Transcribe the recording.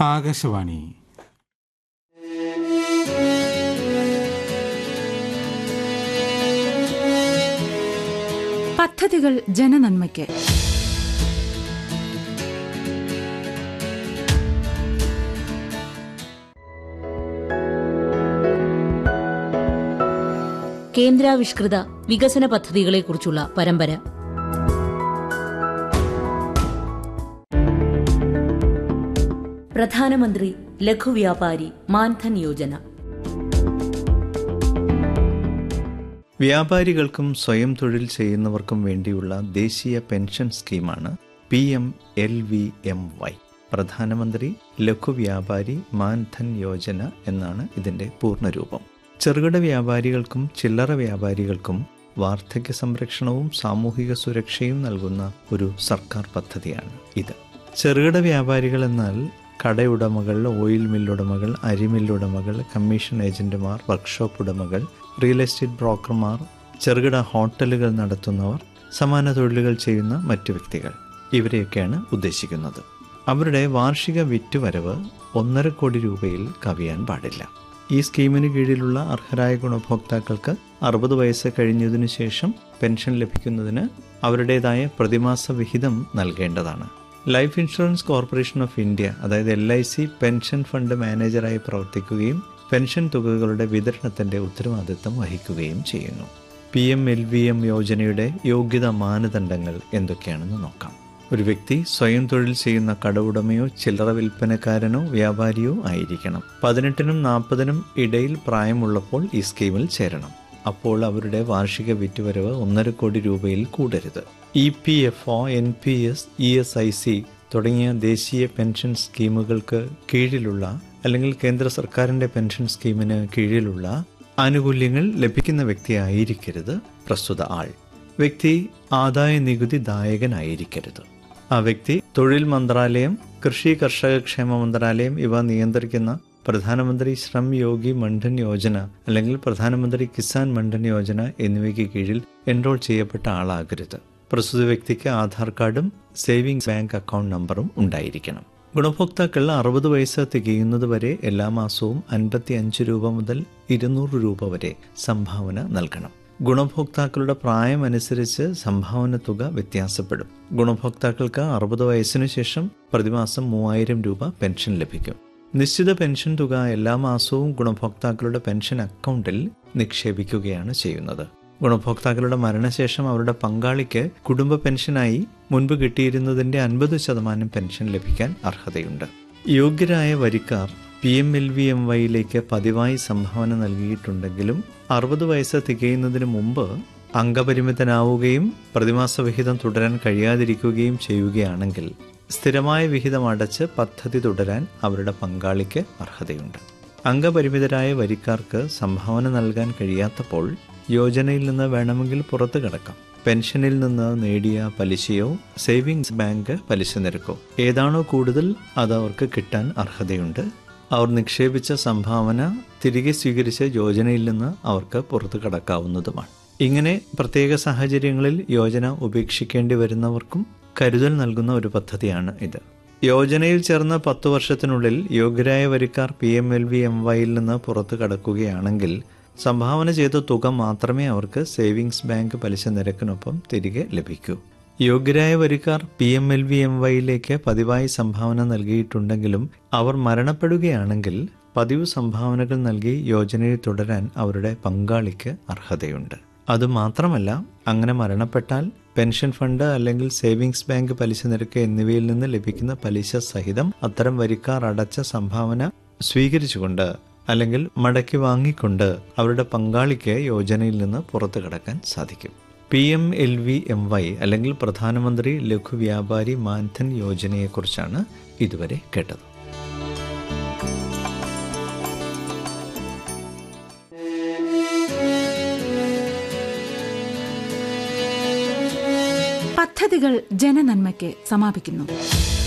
ആകാശവാണി പദ്ധതികൾ ജനനന്മയ്ക്ക് കേന്ദ്രാവിഷ്കൃത വികസന പദ്ധതികളെക്കുറിച്ചുള്ള പരമ്പര പ്രധാനമന്ത്രി ലഘുവ്യാപാരി മാൻധൻ യോജന വ്യാപാരികൾക്കും സ്വയം തൊഴിൽ ചെയ്യുന്നവർക്കും വേണ്ടിയുള്ള ദേശീയ പെൻഷൻ സ്കീമാണ് P M L V M Y പ്രധാനമന്ത്രി ലഘു വ്യാപാരി മാൻധൻ യോജന എന്നാണ് ഇതിന്റെ പൂർണ്ണരൂപം ചെറുകിട വ്യാപാരികൾക്കും ചില്ലറ വ്യാപാരികൾക്കും വാർദ്ധക്യ സംരക്ഷണവും സാമൂഹിക സുരക്ഷയും നൽകുന്ന ഒരു സർക്കാർ പദ്ധതിയാണ് ഇത് ചെറുകിട വ്യാപാരികൾ എന്നാൽ കടയുടമകൾ ഓയിൽ മില്ലുടമകൾ അരിമില്ലുടമകൾ കമ്മീഷൻ ഏജന്റുമാർ വർക്ക്ഷോപ്പ് ഉടമകൾ റിയൽ എസ്റ്റേറ്റ് ബ്രോക്കർമാർ ചെറുകിട ഹോട്ടലുകൾ നടത്തുന്നവർ സമാന തൊഴിലുകൾ ചെയ്യുന്ന മറ്റു വ്യക്തികൾ ഇവരെയൊക്കെയാണ് ഉദ്ദേശിക്കുന്നത് അവരുടെ വാർഷിക വിറ്റുവരവ് ഒന്നര കോടി രൂപയിൽ കവിയാൻ പാടില്ല ഈ സ്കീമിന് കീഴിലുള്ള അർഹരായ ഗുണഭോക്താക്കൾക്ക് അറുപത് വയസ്സ് കഴിഞ്ഞതിനു ശേഷം പെൻഷൻ ലഭിക്കുന്നതിന് അവരുടേതായ പ്രതിമാസ വിഹിതം നൽകേണ്ടതാണ് life insurance corporation of India അതായത് L I C pension fund മാനേജറായി പ്രവർത്തിക്കുകയും പെൻഷൻ തുകകളുടെ വിതരണത്തിന്റെ ഉത്തരവാദിത്തം വഹിക്കുകയും ചെയ്യുന്നു P M L V M യോജനയുടെ യോഗ്യതാ മാനദണ്ഡങ്ങൾ എന്തൊക്കെയാണെന്ന് നോക്കാം ഒരു വ്യക്തി സ്വയം തൊഴിൽ ചെയ്യുന്ന കടവുടമയോ ചില്ലറ വിൽപ്പനക്കാരനോ വ്യാപാരിയോ ആയിരിക്കണം പതിനെട്ടിനും നാൽപ്പതിനും ഇടയിൽ പ്രായമുള്ളപ്പോൾ ഈ സ്കീമിൽ ചേരണം അപ്പോൾ അവരുടെ വാർഷിക വിറ്റുവരവ് ഒന്നര കോടി രൂപയിൽ കൂടരുത് E P F O N P S E S I C തുടങ്ങിയ ദേശീയ പെൻഷൻ സ്കീമുകൾക്ക് കീഴിലുള്ള അല്ലെങ്കിൽ കേന്ദ്ര സർക്കാരിന്റെ പെൻഷൻ സ്കീമിന് കീഴിലുള്ള ആനുകൂല്യങ്ങൾ ലഭിക്കുന്ന വ്യക്തിയായിരിക്കരുത് പ്രസ്തുത ആൾ വ്യക്തി ആദായ നികുതി ദായകനായിരിക്കരുത് ആ വ്യക്തി തൊഴിൽ മന്ത്രാലയം കൃഷി കർഷക ക്ഷേമ മന്ത്രാലയം ഇവ നിയന്ത്രിക്കുന്ന പ്രധാനമന്ത്രി ശ്രം യോഗി മണ്ഡൻ യോജന അല്ലെങ്കിൽ പ്രധാനമന്ത്രി കിസാൻ മണ്ഡൻ യോജന എന്നിവയ്ക്ക് കീഴിൽ എൻറോൾ ചെയ്യപ്പെട്ട ആളാകരുത് പ്രസ്തുത വ്യക്തിക്ക് ആധാർ കാർഡും സേവിങ്സ് ബാങ്ക് അക്കൗണ്ട് നമ്പറും ഉണ്ടായിരിക്കണം ഗുണഭോക്താക്കൾ അറുപത് വയസ്സ് തികയുന്നത് വരെ എല്ലാ മാസവും അൻപത്തി അഞ്ച് രൂപ മുതൽ ഇരുന്നൂറ് രൂപ വരെ സംഭാവന നൽകണം ഗുണഭോക്താക്കളുടെ പ്രായം അനുസരിച്ച് സംഭാവന തുക വ്യത്യാസപ്പെടും ഗുണഭോക്താക്കൾക്ക് അറുപത് വയസ്സിനു ശേഷം പ്രതിമാസം മൂവായിരം രൂപ പെൻഷൻ ലഭിക്കും നിശ്ചിത പെൻഷൻ തുക എല്ലാ മാസവും ഗുണഭോക്താക്കളുടെ പെൻഷൻ അക്കൗണ്ടിൽ നിക്ഷേപിക്കുകയാണ് ചെയ്യുന്നത് ഗുണഭോക്താക്കളുടെ മരണശേഷം അവരുടെ പങ്കാളിക്ക് കുടുംബ പെൻഷനായി മുൻപ് കിട്ടിയിരുന്നതിന്റെ അൻപത് ശതമാനം പെൻഷൻ ലഭിക്കാൻ അർഹതയുണ്ട് യോഗ്യരായ വരിക്കാർ P M L V M വൈയിലേക്ക് പതിവായി സംഭാവന നൽകിയിട്ടുണ്ടെങ്കിലും അറുപത് വയസ്സ് തികയുന്നതിന് മുമ്പ് അംഗപരിമിതനാവുകയും പ്രതിമാസ വിഹിതം തുടരാൻ കഴിയാതിരിക്കുകയും ചെയ്യുകയാണെങ്കിൽ സ്ഥിരമായ വിഹിതം അടച്ച് പദ്ധതി തുടരാൻ അവരുടെ പങ്കാളിക്ക് അർഹതയുണ്ട് അംഗപരിമിതരായ വരിക്കാർക്ക് സംഭാവന നൽകാൻ കഴിയാത്തപ്പോൾ യോജനയിൽ നിന്ന് വേണമെങ്കിൽ പുറത്തു കിടക്കാം പെൻഷനിൽ നിന്ന് നേടിയ പലിശയോ സേവിങ്സ് ബാങ്ക് പലിശ നിരക്കോ ഏതാണോ കൂടുതൽ അത് അവർക്ക് കിട്ടാൻ അർഹതയുണ്ട് അവർ നിക്ഷേപിച്ച സംഭാവന തിരികെ സ്വീകരിച്ച യോജനയിൽ നിന്ന് അവർക്ക് പുറത്തു കടക്കാവുന്നതുമാണ് ഇങ്ങനെ പ്രത്യേക സാഹചര്യങ്ങളിൽ യോജന ഉപേക്ഷിക്കേണ്ടി വരുന്നവർക്കും കരുതൽ നൽകുന്ന ഒരു പദ്ധതിയാണ് ഇത് യോജനയിൽ ചേർന്ന പത്തു വർഷത്തിനുള്ളിൽ യോഗ്യരായ വരിക്കാർ P M L V M വൈയിൽ നിന്ന് പുറത്തു കടക്കുകയാണെങ്കിൽ സംഭാവന ചെയ്ത തുക മാത്രമേ അവർക്ക് സേവിങ്സ് ബാങ്ക് പലിശ നിരക്കിനൊപ്പം തിരികെ ലഭിക്കൂ യോഗ്യരായ വരിക്കാർ P M L V M വൈയിലേക്ക് പതിവായി സംഭാവന നൽകിയിട്ടുണ്ടെങ്കിലും അവർ മരണപ്പെടുകയാണെങ്കിൽ പതിവ് സംഭാവനകൾ നൽകി യോജനയിൽ തുടരാൻ അവരുടെ പങ്കാളിക്ക് അർഹതയുണ്ട് അതുമാത്രമല്ല അങ്ങനെ മരണപ്പെട്ടാൽ പെൻഷൻ ഫണ്ട് അല്ലെങ്കിൽ സേവിങ്സ് ബാങ്ക് പലിശ നിരക്ക് എന്നിവയിൽ നിന്ന് ലഭിക്കുന്ന പലിശ സഹിതം അത്തരം വരിക്കാർ അടച്ച സംഭാവന സ്വീകരിച്ചുകൊണ്ട് അല്ലെങ്കിൽ മടക്കി വാങ്ങിക്കൊണ്ട് അവരുടെ പങ്കാളിക്ക് യോജനയിൽ നിന്ന് പുറത്തു കടക്കാൻ സാധിക്കും P M L V M Y അല്ലെങ്കിൽ പ്രധാനമന്ത്രി ലഘു വ്യാപാരി മാൻധൻ യോജനയെക്കുറിച്ചാണ് ഇതുവരെ കേട്ടത് പദ്ധതികൾ ജനനന്മയ്ക്ക് സമാപിക്കുന്നു